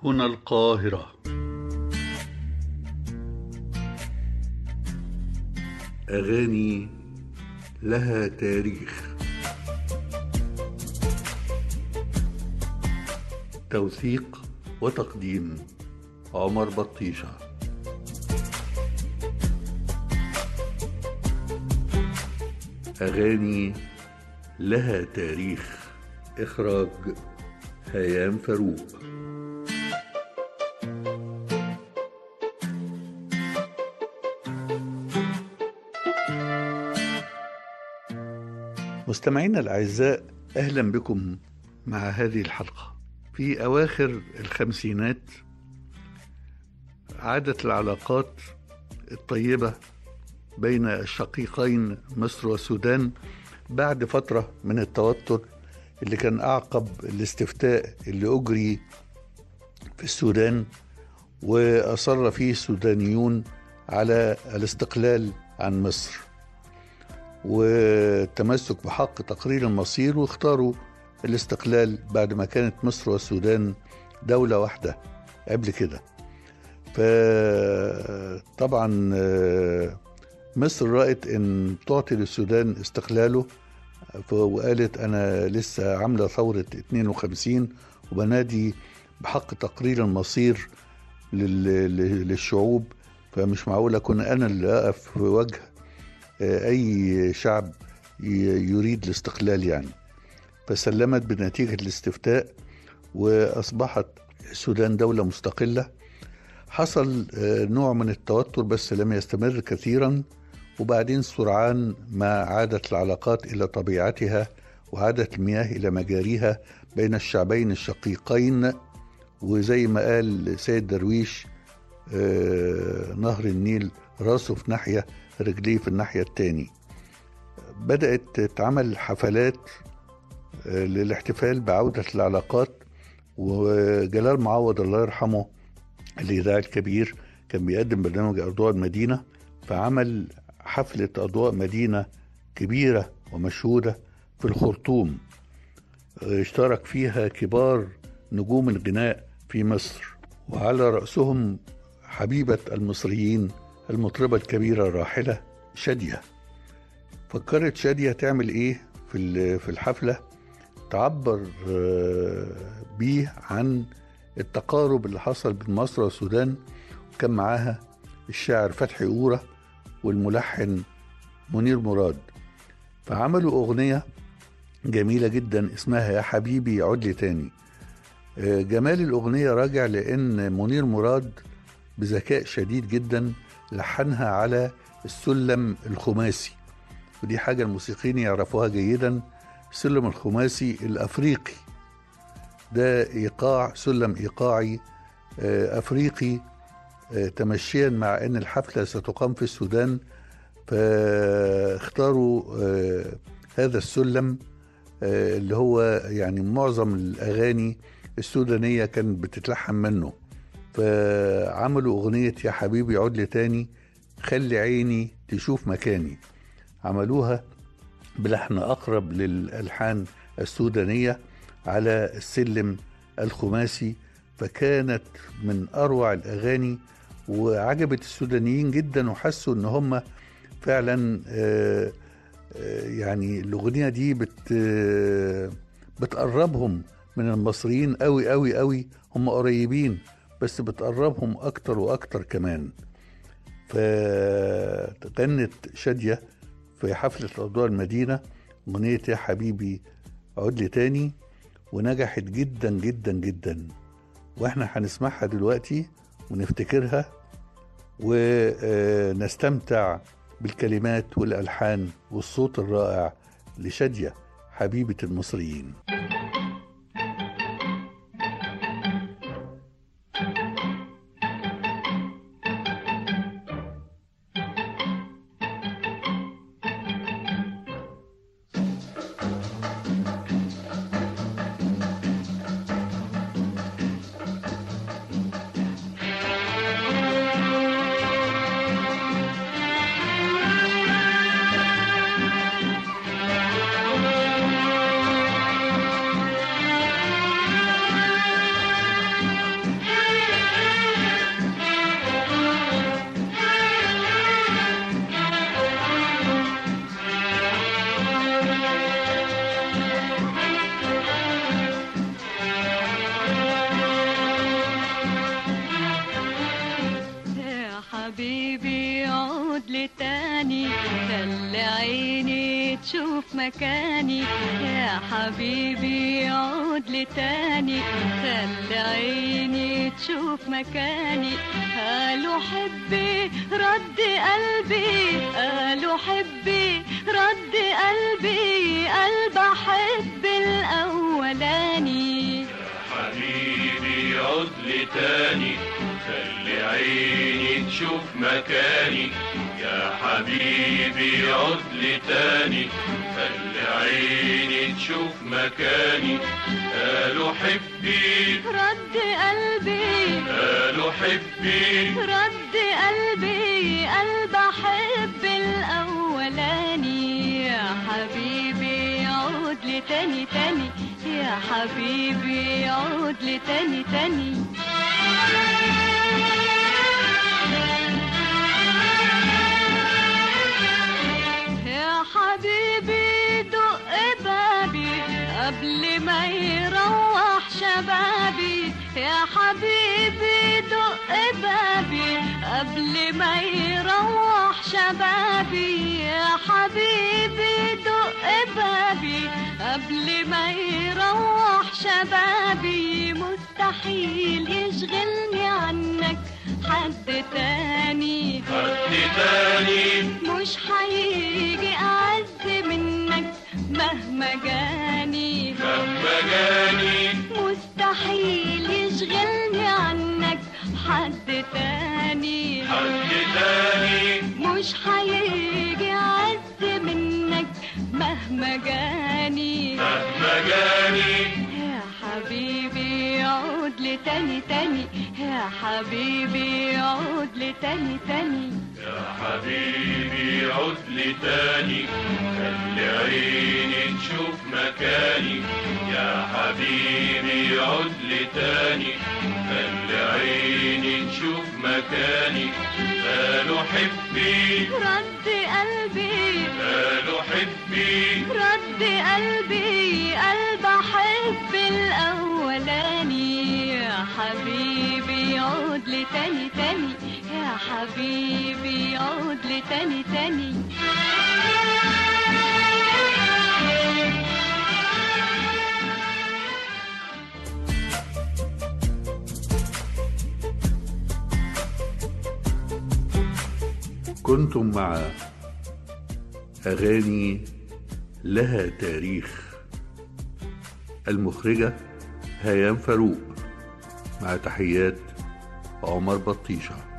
هنا القاهرة أغاني لها تاريخ توثيق وتقديم عمر بطيشة أغاني لها تاريخ إخراج هيام فاروق مستمعينا الأعزاء أهلا بكم مع هذه الحلقة في أواخر الخمسينات عادت العلاقات الطيبة بين الشقيقين مصر والسودان بعد فترة من التوتر اللي كان أعقب الاستفتاء اللي أجري في السودان وأصر فيه السودانيون على الاستقلال عن مصر والتمسك بحق تقرير المصير واختاروا الاستقلال بعد ما كانت مصر والسودان دولة واحدة قبل كده فطبعا مصر رأت ان تعطي للسودان استقلاله وقالت انا لسه عامله ثوره 52 وبنادي بحق تقرير المصير للشعوب فمش معقول اكون انا اللي اقف في وجه اي شعب يريد الاستقلال يعني فسلمت بنتيجه الاستفتاء واصبحت السودان دوله مستقله حصل نوع من التوتر بس لم يستمر كثيرا وبعدين سرعان ما عادت العلاقات الى طبيعتها وعادت المياه الى مجاريها بين الشعبين الشقيقين وزي ما قال سيد درويش نهر النيل راسه في ناحيه رجليه في الناحيه التاني بدات تتعمل حفلات للاحتفال بعوده العلاقات وجلال معوض الله يرحمه الاذاعي الكبير كان بيقدم برنامج اضواء المدينه فعمل حفلة أضواء مدينة كبيرة ومشهودة في الخرطوم اشترك فيها كبار نجوم الغناء في مصر وعلى رأسهم حبيبة المصريين المطربة الكبيرة الراحلة شادية فكرت شادية تعمل ايه في في الحفلة تعبر بيه عن التقارب اللي حصل بين مصر والسودان وكان معاها الشاعر فتحي أورة والملحن منير مراد فعملوا أغنية جميلة جدا اسمها يا حبيبي عد لي تاني جمال الأغنية راجع لأن منير مراد بذكاء شديد جدا لحنها على السلم الخماسي ودي حاجة الموسيقيين يعرفوها جيدا السلم الخماسي الأفريقي ده إيقاع سلم إيقاعي أفريقي تمشيا مع ان الحفله ستقام في السودان فاختاروا هذا السلم اللي هو يعني معظم الاغاني السودانيه كانت بتتلحن منه فعملوا اغنيه يا حبيبي عد لي تاني خلي عيني تشوف مكاني عملوها بلحن اقرب للالحان السودانيه على السلم الخماسي فكانت من اروع الاغاني وعجبت السودانيين جدا وحسوا ان هم فعلا يعني الاغنيه دي بت بتقربهم من المصريين قوي قوي قوي هم قريبين بس بتقربهم اكتر واكتر كمان فغنت شاديه في حفله اضواء المدينه اغنيه يا حبيبي عد لي تاني ونجحت جدا جدا جدا واحنا هنسمعها دلوقتي ونفتكرها ونستمتع بالكلمات والالحان والصوت الرائع لشاديه حبيبه المصريين تشوف مكاني يا حبيبي عود لي تاني خلي عيني تشوف مكاني قالوا حبي رد قلبي قالوا حبي رد قلبي قلب احب الاولاني حبيبي عد لي تاني خلي عيني تشوف مكاني يا حبيبي عد لي تاني خلي عيني تشوف مكاني قالوا حبي رد قلبي قالوا حبي رد قلبي قلب احب الاولاني يا حبيبي عود لي تاني تاني يا حبيبي عود لي تاني تاني يا حبيبي دق بابي قبل ما يروح شبابي يا حبيبي دق بابي قبل ما يروح شبابي يا حبيبي دق بابي قبل ما يروح شبابي مستحيل يشغلني عنك حد تاني حد تاني مش هيجي أعز منك مهما جاني مهما جاني مستحيل يشغلني عنك حد تاني حد تاني مش هيجي أعز منك مهما جاني مهما جاني يا حبيبي عود لي تاني تاني يا حبيبي عود لي تاني تاني يا حبيبي عد لي تاني خلي عيني تشوف مكاني يا حبيبي عد لي تاني خلي عيني تشوف مكاني قالوا حبي رد قلبي قالوا حبي رد قلبي قلب احب الاولاني يا حبيبي عود لي تاني تاني يا حبيبي عود لي تاني تاني كنتم مع أغاني لها تاريخ المخرجة هيام فاروق مع تحيات عمر بطيشه